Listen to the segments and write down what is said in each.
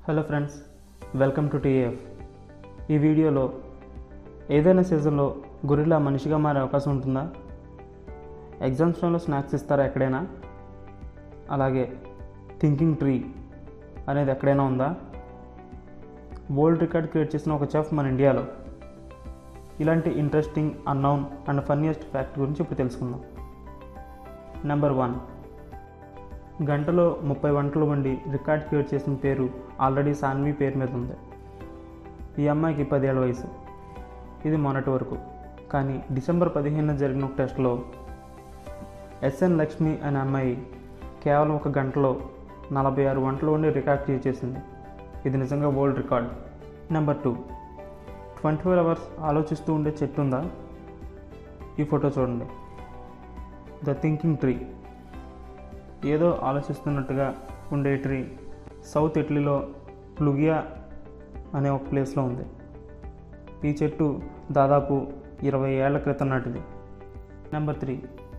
hello friends welcome to TAF ఈ వీడియోలో ఏదైనా సీజన్లో గొరిల్లా మనిషిగా మారే అవకాశం ఉంటుందా ఎగ్జామ్స్ టైంలో స్నాక్స్ ఇస్తారా ఎక్కడైనా అలాగే థింకింగ్ ట్రీ అనేది ఎక్కడైనా ఉందా వరల్డ్ రికార్డ్ క్రియేట్ చేసిన ఒక చెఫ్ మన ఇండియాలో ఇలాంటి interesting unknown and funniest fact గురించి ఇప్పుడు తెలుసుకుందాం నెంబర్ వన్ గంటలో ముప్పై వంటలు వండి రికార్డ్ క్రియేట్ చేసిన పేరు ఆల్రెడీ సాన్వి పేరు మీద ఉంది ఈ అమ్మాయికి పదేళ్ల వయసు ఇది మొన్నటి వరకు కానీ డిసెంబర్ పదిహేనున జరిగిన ఒక టెస్ట్లో ఎస్ఎన్ లక్ష్మి అనే అమ్మాయి కేవలం ఒక గంటలో నలభై ఆరు వంటలు వండి రికార్డ్ క్రియేట్ చేసింది ఇది నిజంగా world record number two twenty four hours ఆలోచిస్తూ ఉండే చెట్టు ఉందా ఈ ఫోటో చూడండి ద థింకింగ్ ట్రీ ఏదో ఆలోచిస్తున్నట్టుగా ఉండే ట్రీ సౌత్ ఇటలీలో ప్లుగియా అనే ఒక ప్లేస్లో ఉంది ఈ చెట్టు దాదాపు ఇరవై ఏళ్ల క్రితం నాటిది నెంబర్ త్రీ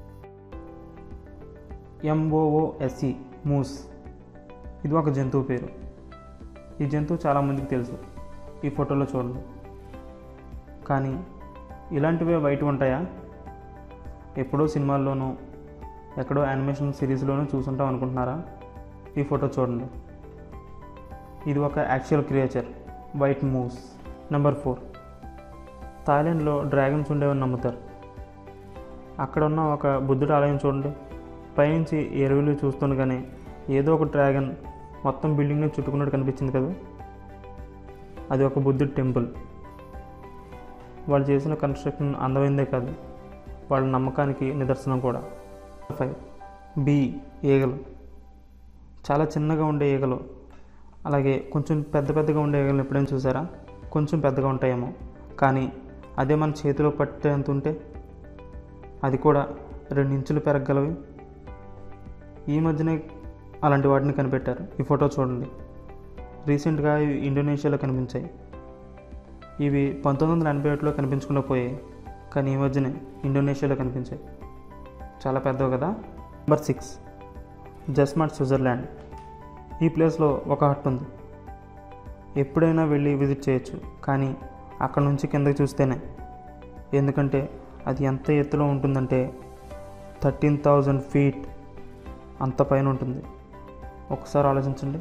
ఎంఓఓఎస్ఈ మూస్ ఇది ఒక జంతువు పేరు ఈ జంతువు చాలామందికి తెలుసు ఈ ఫోటోలో చూడండి కానీ ఇలాంటివే వైట్ ఉంటాయా ఎప్పుడో సినిమాల్లోనూ ఎక్కడో యానిమేషన్ సిరీస్లోనూ చూసుంటాం అనుకుంటున్నారా ఈ ఫోటో చూడండి ఇది ఒక actual creature white moves number four థాయిలాండ్లో డ్రాగన్స్ ఉండేవని నమ్ముతారు అక్కడ ఉన్న ఒక బుద్ధుడి ఆలయం చూడండి పైనుంచి ఎరువులు చూస్తుండగానే ఏదో ఒక డ్రాగన్ మొత్తం బిల్డింగ్ని చుట్టుకున్నట్టు కనిపించింది కదా అది ఒక బుద్ధుడి టెంపుల్ వాళ్ళు చేసిన కన్స్ట్రక్షన్ అందమైందే కాదు వాళ్ళ నమ్మకానికి నిదర్శనం కూడా ఫైవ్ బి ఈగలు చాలా చిన్నగా ఉండే ఈగలు అలాగే కొంచెం పెద్ద పెద్దగా ఉండే ఈగలను ఎప్పుడైనా చూసారా కొంచెం పెద్దగా ఉంటాయేమో కానీ అదే మన చేతిలో పట్టేంత ఉంటే అది కూడా రెండు ఇంచులు పెరగగలవి ఈ మధ్యనే అలాంటి వాటిని కనిపెట్టారు ఈ ఫోటో చూడండి రీసెంట్గా ఇవి ఇండోనేషియాలో కనిపించాయి ఇవి పంతొమ్మిది వందల ఎనభై ఒకటిలో కనిపించకుండా పోయాయి కానీ ఈ మధ్యనే ఇండోనేషియాలో కనిపించాయి చాలా పెద్దవి కదా నెంబర్ సిక్స్ జస్మార్ట్ స్విట్జర్లాండ్ ఈ ప్లేస్లో ఒక హట్ ఉంది ఎప్పుడైనా వెళ్ళి విజిట్ చేయొచ్చు కానీ అక్కడ నుంచి కిందకి చూస్తేనే ఎందుకంటే అది ఎంత ఎత్తులో ఉంటుందంటే థర్టీన్ థౌజండ్ ఫీట్ అంత పైన ఉంటుంది ఒకసారి ఆలోచించండి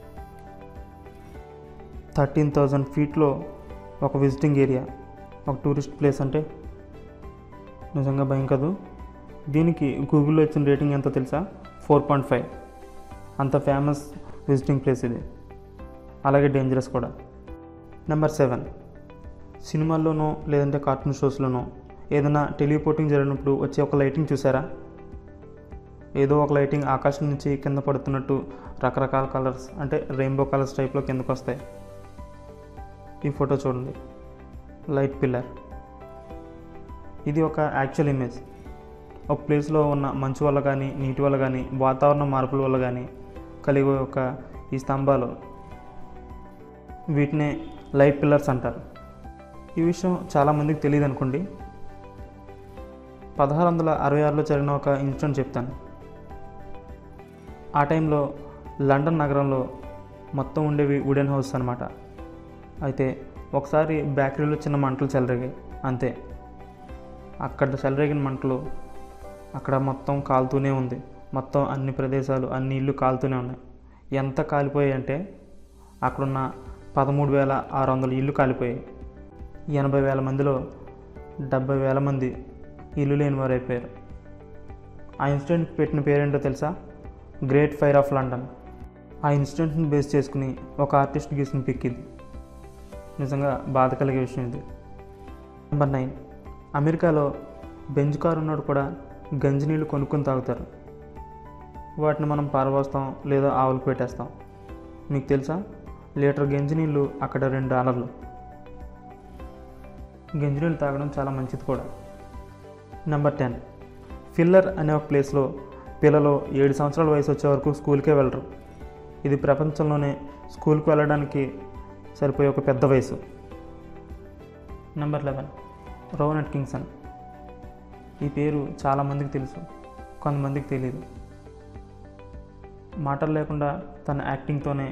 థర్టీన్ థౌజండ్ ఫీట్లో ఒక విజిటింగ్ ఏరియా ఒక టూరిస్ట్ ప్లేస్ అంటే నిజంగా భయం కాదు దీనికి గూగుల్లో ఇచ్చిన రేటింగ్ ఎంతో తెలుసా ఫోర్ పాయింట్ ఫైవ్ అంత ఫేమస్ విజిటింగ్ ప్లేస్ ఇది అలాగే డేంజరస్ కూడా నెంబర్ సెవెన్ సినిమాల్లోనో లేదంటే కార్టూన్ షోస్లోనో ఏదైనా టెలిపోర్టింగ్ జరిగినప్పుడు వచ్చే ఒక లైటింగ్ చూసారా ఏదో ఒక లైటింగ్ ఆకాశం నుంచి కింద పడుతున్నట్టు రకరకాల కలర్స్ అంటే రెయిన్బో కలర్స్ టైప్లో కిందకు వస్తాయి ఈ ఫోటో చూడండి లైట్ పిల్లర్ ఇది ఒక యాక్చువల్ ఇమేజ్ ఒక ప్లేస్లో ఉన్న మంచు వల్ల కానీ నీటి వల్ల కానీ వాతావరణ మార్పుల వల్ల కానీ కలిగే ఒక ఈ స్తంభాలు వీటినే లైట్ పిల్లర్స్ అంటారు ఈ విషయం చాలామందికి తెలియదు అనుకోండి పదహారు వందల అరవై ఆరులో జరిగిన ఒక ఇన్సిడెంట్ చెప్తాను ఆ టైంలో లండన్ నగరంలో మొత్తం ఉండేవి వుడెన్ హౌస్ అనమాట అయితే ఒకసారి బేకరీలో చిన్న మంటలు చెలరేగాయి అంతే అక్కడ చెలరేగిన మంటలు అక్కడ మొత్తం కాలుతూనే ఉంది మొత్తం అన్ని ప్రదేశాలు అన్ని ఇల్లు కాలుతూనే ఉన్నాయి ఎంత కాలిపోయాయి అంటే అక్కడున్న పదమూడు వేల ఆరు వందల ఇల్లు కాలిపోయాయి ఎనభై వేల మందిలో డెబ్బై వేల మంది ఇల్లు లేని వారు అయిపోయారు ఆ ఇన్సిడెంట్ పెట్టిన పేరేంటో తెలుసా గ్రేట్ ఫైర్ ఆఫ్ లండన్ ఆ ఇన్సిడెంట్ని బేస్ చేసుకుని ఒక ఆర్టిస్ట్ గీసిన పిక్ ఇది నిజంగా బాధ కలిగే విషయం ఇది నెంబర్ నైన్ అమెరికాలో బెంజ్ కారు ఉన్నాడు కూడా గంజి నీళ్ళు కొనుక్కొని తాగుతారు వాటిని మనం పారబోస్తాం లేదా ఆవులకు పెట్టేస్తాం మీకు తెలుసా లీటర్ గంజి నీళ్ళు అక్కడ రెండు డాలర్లు గంజి నీళ్ళు తాగడం చాలా మంచిది కూడా నెంబర్ టెన్ ఫిల్లర్ అనే ఒక ప్లేస్లో పిల్లలు ఏడు సంవత్సరాల వయసు వచ్చే వరకు స్కూల్కే వెళ్ళరు ఇది ప్రపంచంలోనే స్కూల్కి వెళ్ళడానికి సరిపోయే ఒక పెద్ద వయసు నెంబర్ లెవెన్ రోవన్ అట్కిన్సన్ ఈ పేరు చాలామందికి తెలుసు కొంతమందికి తెలియదు మాటలు లేకుండా తన యాక్టింగ్తోనే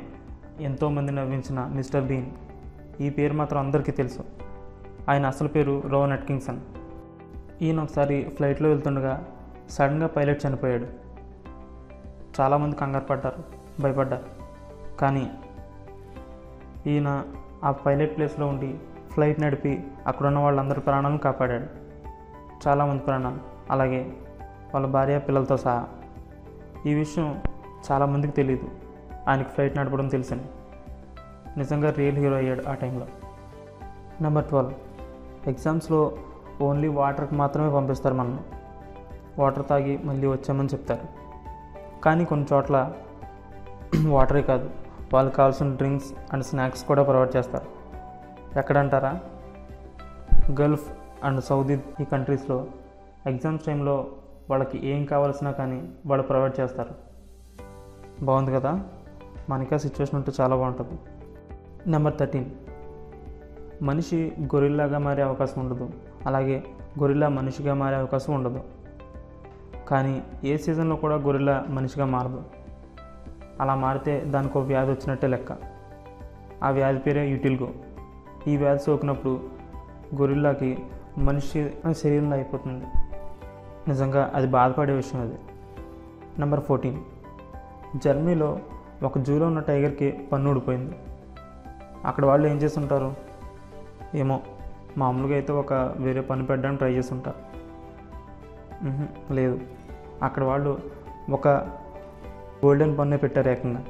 ఎంతోమంది నవ్వించిన మిస్టర్ బీన్ ఈ పేరు మాత్రం అందరికీ తెలుసు ఆయన అసలు పేరు రోవన్ అట్కిన్సన్ ఈయన ఒకసారి ఫ్లైట్లో వెళ్తుండగా సడన్గా పైలట్ చనిపోయాడు చాలామంది కంగారు పడ్డారు భయపడ్డారు కానీ ఈయన ఆ పైలట్ ప్లేస్లో ఉండి ఫ్లైట్ నడిపి అక్కడున్న వాళ్ళందరి ప్రాణాలను కాపాడాడు చాలామంది ప్రాణాలు అలాగే వాళ్ళ భార్య పిల్లలతో సహా ఈ విషయం చాలామందికి తెలియదు ఆయనకి ఫ్లైట్ నడపడం తెలిసింది నిజంగా రియల్ హీరో అయ్యాడు ఆ టైంలో నెంబర్ ట్వెల్వ్ ఎగ్జామ్స్లో ఓన్లీ వాటర్కి మాత్రమే పంపిస్తారు మనం వాటర్ తాగి మళ్ళీ వచ్చామని చెప్తారు కానీ కొన్ని చోట్ల వాటరే కాదు వాళ్ళకి కావాల్సిన డ్రింక్స్ అండ్ స్నాక్స్ కూడా ప్రొవైడ్ చేస్తారు ఎక్కడంటారా గల్ఫ్ అండ్ సౌదీ ఈ కంట్రీస్లో ఎగ్జామ్స్ టైంలో వాళ్ళకి ఏం కావాల్సినా కానీ వాళ్ళు ప్రొవైడ్ చేస్తారు బాగుంది కదా మనకి ఆ సిచ్యువేషన్ ఉంటే చాలా బాగుంటుంది నెంబర్ థర్టీన్ మనిషి గొరిల్లాగా మారే అవకాశం ఉండదు అలాగే గొరిల్లా మనిషిగా మారే అవకాశం ఉండదు కానీ ఏ సీజన్లో కూడా గొరిల్లా మనిషిగా మారదు అలా మారితే దానికి ఒక వ్యాధి వచ్చినట్టే లెక్క ఆ వ్యాధి పేరే యూటిల్గో ఈ వ్యాధి సోకినప్పుడు గొరిల్లాకి మనిషి శరీరంలో అయిపోతుంది నిజంగా అది బాధపడే విషయం అది నెంబర్ ఫోర్టీన్ జర్మనీలో ఒక జూలో ఉన్న టైగర్కి పన్ను ఊడిపోయింది అక్కడ వాళ్ళు ఏం చేస్తుంటారు ఏమో మామూలుగా అయితే ఒక వేరే పని పెట్టడానికి ట్రై చేస్తుంటారు మ్హూ, లేదు అక్కడ వాళ్ళు ఒక గోల్డెన్ పన్నే పెట్టారు ఏకంగా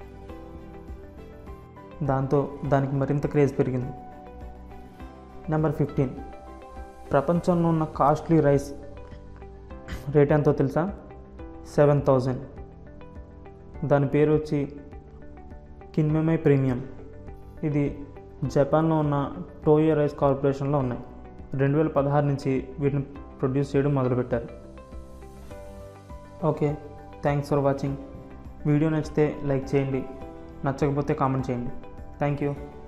దాంతో దానికి మరింత క్రేజ్ పెరిగింది నెంబర్ ఫిఫ్టీన్ ప్రపంచంలో ఉన్న కాస్ట్లీ రైస్ రేట్ ఎంతో తెలుసా సెవెన్ థౌజండ్ దాని పేరు వచ్చి కిన్మెమై ప్రీమియం ఇది జపాన్లో ఉన్న టోయో రైస్ కార్పొరేషన్లో ఉన్నాయి రెండు వేల పదహారు నుంచి వీటిని ప్రొడ్యూస్ చేయడం మొదలుపెట్టారు okay thanks for watching video నచ్చితే లైక్ చేయండి నచ్చకపోతే కామెంట్ చేయండి థ్యాంక్ యూ